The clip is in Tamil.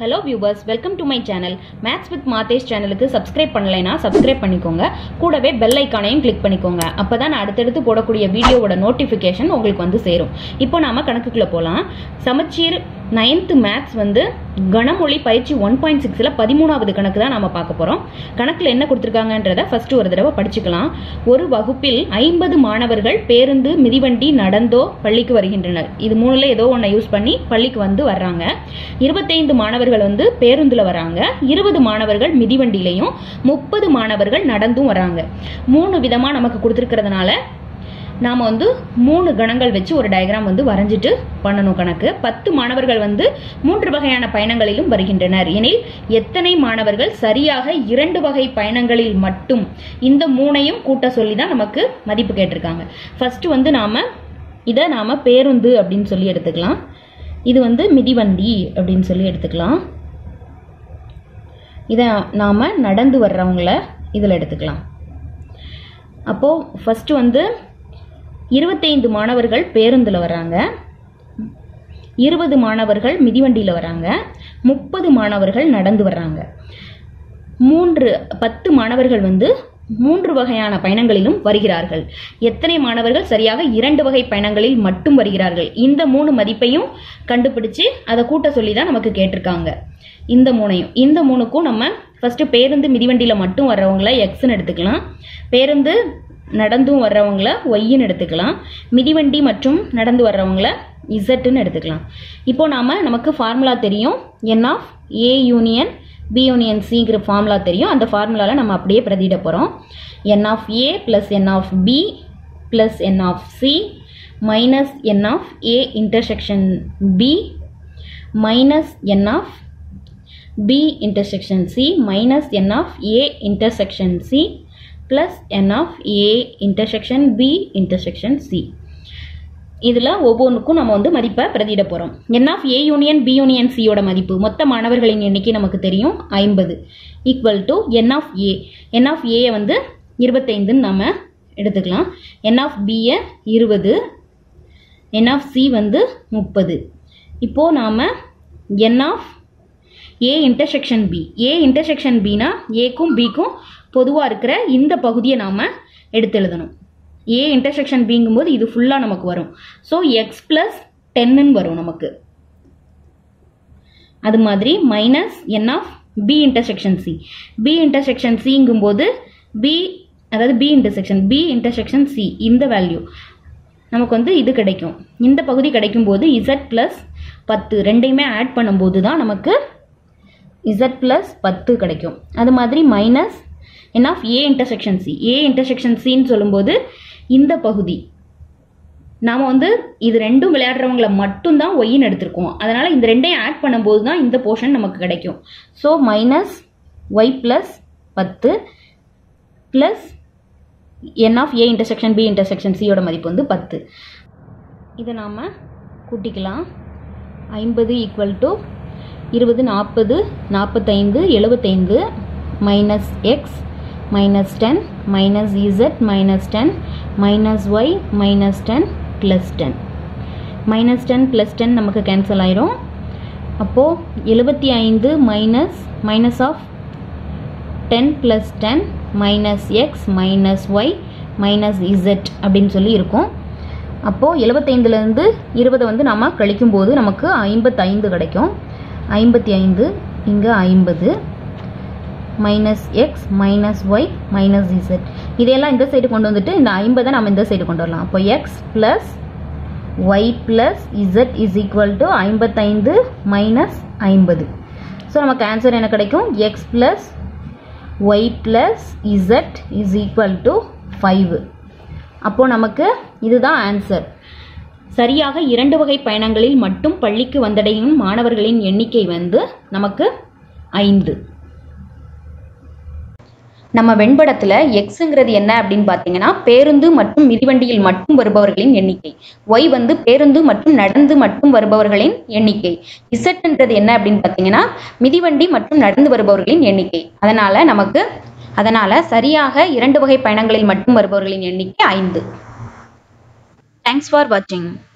hello viewers welcome to my channel maths with Mathesh சேனலுக்கு சப்ஸ்கிரைப் பண்ணலைன்னா சப்ஸ்கிரைப் பண்ணிக்கோங்க கூடவே பெல் ஐக்கானையும் கிளிக் பண்ணிக்கோங்க அப்போ தான் நான் அடுத்தடுத்து போடக்கூடிய வீடியோவோட நோட்டிஃபிகேஷன் உங்களுக்கு வந்து சேரும் இப்போ நாம கணக்குக்குள்ளே போகலாம் சமச்சீர் நைன்த்து மேத்ஸ் வந்து கணமொழி பயிற்சி ஒன் பாயிண்ட் சிக்ஸில் பதிமூணாவது கணக்கு தான் நாம பார்க்க போகிறோம் கணக்கில் என்ன கொடுத்துருக்காங்கன்றத ஃபர்ஸ்ட் ஒரு தடவை படிச்சுக்கலாம் ஒரு வகுப்பில் ஐம்பது மாணவர்கள் பேருந்து மிதிவண்டி நடந்தோ பள்ளிக்கு வருகின்றனர் இது மூணுல ஏதோ ஒன்றை யூஸ் பண்ணி பள்ளிக்கு வந்து வர்றாங்க இருபத்தைந்து மாணவர்கள் வந்து பேருந்துல வராங்க இருபது மாணவர்கள் மிதிவண்டியிலையும் முப்பது மாணவர்கள் நடந்தும் வராங்க மூணு விதமா நமக்கு கொடுத்துருக்கிறதுனால நாம வந்து மூணு கணங்கள் வச்சு ஒரு டயக்ராம் வந்து வரைஞ்சிட்டு பண்ணணும் கணக்கு பத்து மாணவர்கள் வந்து மூன்று வகையான பயணங்களிலும் வருகின்றனர் எனில் எத்தனை மாணவர்கள் சரியாக இரண்டு வகை பயணங்களில் மட்டும் இந்த மூணையும் கூட்ட சொல்லி தான் நமக்கு மதிப்பு கேட்டிருக்காங்க ஃபர்ஸ்ட் வந்து நாம இதை நாம பேருந்து அப்படின்னு சொல்லி எடுத்துக்கலாம் இது வந்து மிதிவண்டி அப்படின்னு சொல்லி எடுத்துக்கலாம் இதை நாம் நடந்து வர்றவங்கள இதில் எடுத்துக்கலாம் அப்போது ஃபஸ்ட்டு வந்து இருபத்தைந்து மாணவர்கள் பேருந்தில் வராங்க இருபது மாணவர்கள் மிதிவண்டியில் வராங்க முப்பது மாணவர்கள் நடந்து வர்றாங்க மூன்று பத்து மாணவர்கள் வந்து மூன்று வகையான பயணங்களிலும் வருகிறார்கள் எத்தனை மாணவர்கள் சரியாக இரண்டு வகை பயணங்களில் மட்டும் வருகிறார்கள் இந்த மூணு மதிப்பையும் கண்டுபிடிச்சு அதை கூட்ட சொல்லி தான் நமக்கு கேட்டிருக்காங்க இந்த மூணையும் இந்த மூணுக்கும் நம்ம ஃபர்ஸ்ட் பேருந்து மிதிவண்டியில் மட்டும் வர்றவங்கள எக்ஸ்ன்னு எடுத்துக்கலாம் பேருந்து நடந்தும் வர்றவங்கள ஒய்ன்னு எடுத்துக்கலாம் மிதிவண்டி மற்றும் நடந்து வர்றவங்கள இசட்டுன்னு எடுத்துக்கலாம் இப்போ நாம நமக்கு ஃபார்முலா தெரியும் n of A union B union சிங்கிற ஃபார்முலா தெரியும் அந்த ஃபார்முலாவில் நம்ம அப்படியே பிரதியிட போகிறோம் n of A plus n of B plus n of C minus n of A intersection B minus n of B intersection C minus n of A intersection C plus n of A intersection B intersection C இதில் ஒவ்வொன்றுக்கும் நம்ம வந்து மதிப்பை பிரதியிட போகிறோம் n of A union B union சியோட மதிப்பு மொத்த மாணவர்களின் எண்ணிக்கை நமக்கு தெரியும் ஐம்பது equal to n of A n of ஏயை வந்து இருபத்தைந்துன்னு நம்ம எடுத்துக்கலாம் என் ஆஃப் பியை இருபது என் ஆஃப் சி வந்து முப்பது இப்போது நாம் n of A intersection B A intersection பினா ஏக்கும் பிக்கும் பொதுவாக இருக்கிற இந்த பகுதியை நாம் எடுத்து எழுதணும் ஏ இன்டர்செக்ஷன் பிங்கும்போது இது ஃபுல்லாக நமக்கு வரும் ஸோ எக்ஸ் ப்ளஸ் டென்னு வரும் நமக்கு அது மாதிரி minus n of B intersection C B intersection சிங்கும்போது பி அதாவது B intersection B intersection C இந்த வேல்யூ நமக்கு வந்து இது கிடைக்கும் இந்த பகுதி கிடைக்கும் போது இசட் ப்ளஸ் பத்து ரெண்டையுமே ஆட் பண்ணும்போது தான் நமக்கு இசட் ப்ளஸ் பத்து கிடைக்கும் அது மாதிரி minus n of A intersection C A intersection சின்னு சொல்லும்போது இந்த பகுதி நாம் வந்து இது ரெண்டும் விளையாடுறவங்கள மட்டும்தான் ஒய்ன்னு எடுத்திருக்கோம் அதனால் இந்த ரெண்டையும் ஆட் பண்ணும்போது தான் இந்த போர்ஷன் நமக்கு கிடைக்கும் ஸோ மைனஸ் ஒய் ப்ளஸ் பத்து plus n of A intersection B intersection சியோட மதிப்பு வந்து பத்து இதை நாம் கூட்டிக்கலாம் ஐம்பது ஈக்குவல் டு இருபது நாற்பது நாற்பத்தைந்து எழுபத்தைந்து minus x minus ten minus z minus ten minus y minus ten plus ten minus ten plus ten நமக்கு கேன்சல் ஆயிரும் அப்போது எழுபத்தி ஐந்து minus minus of ten plus ten minus x minus y minus z அப்படின்னு சொல்லி இருக்கும் அப்போது எழுபத்தைந்துலேருந்து இருபதை வந்து நம்ம கழிக்கும் போது நமக்கு ஐம்பத்தைந்து கிடைக்கும் ஐம்பத்தி ஐந்து இங்கே ஐம்பது minus x minus y minus z இதையெல்லாம் இந்த சைடு கொண்டு வந்துட்டு இந்த ஐம்பதை நம்ம இந்த சைடு கொண்டு வரலாம் அப்போ x plus y plus z is equal to ஐம்பத்தைந்து மைனஸ் ஐம்பது ஸோ நமக்கு ஆன்சர் என்ன கிடைக்கும் x plus y plus z is equal to five அப்போது நமக்கு இதுதான் ஆன்சர் சரியாக இரண்டு வகை பயணங்களில் மட்டும் பள்ளிக்கு வந்தடையும் மாணவர்களின் எண்ணிக்கை வந்து நமக்கு ஐந்து நம்ம வெண்படத்தில் எக்ஸுங்கிறது என்ன அப்படின்னு பார்த்தீங்கன்னா பேருந்து மற்றும் மிதிவண்டியில் மட்டும் வருபவர்களின் எண்ணிக்கை ஒய் வந்து பேருந்து மற்றும் நடந்து மட்டும் வருபவர்களின் எண்ணிக்கை இசட்ன்றது என்ன அப்படின்னு பார்த்தீங்கன்னா மிதிவண்டி மற்றும் நடந்து வருபவர்களின் எண்ணிக்கை அதனால நமக்கு அதனால சரியாக இரண்டு வகை பயணங்களில் மட்டும் வருபவர்களின் எண்ணிக்கை ஐந்து தேங்க்ஸ் ஃபார் வாட்சிங்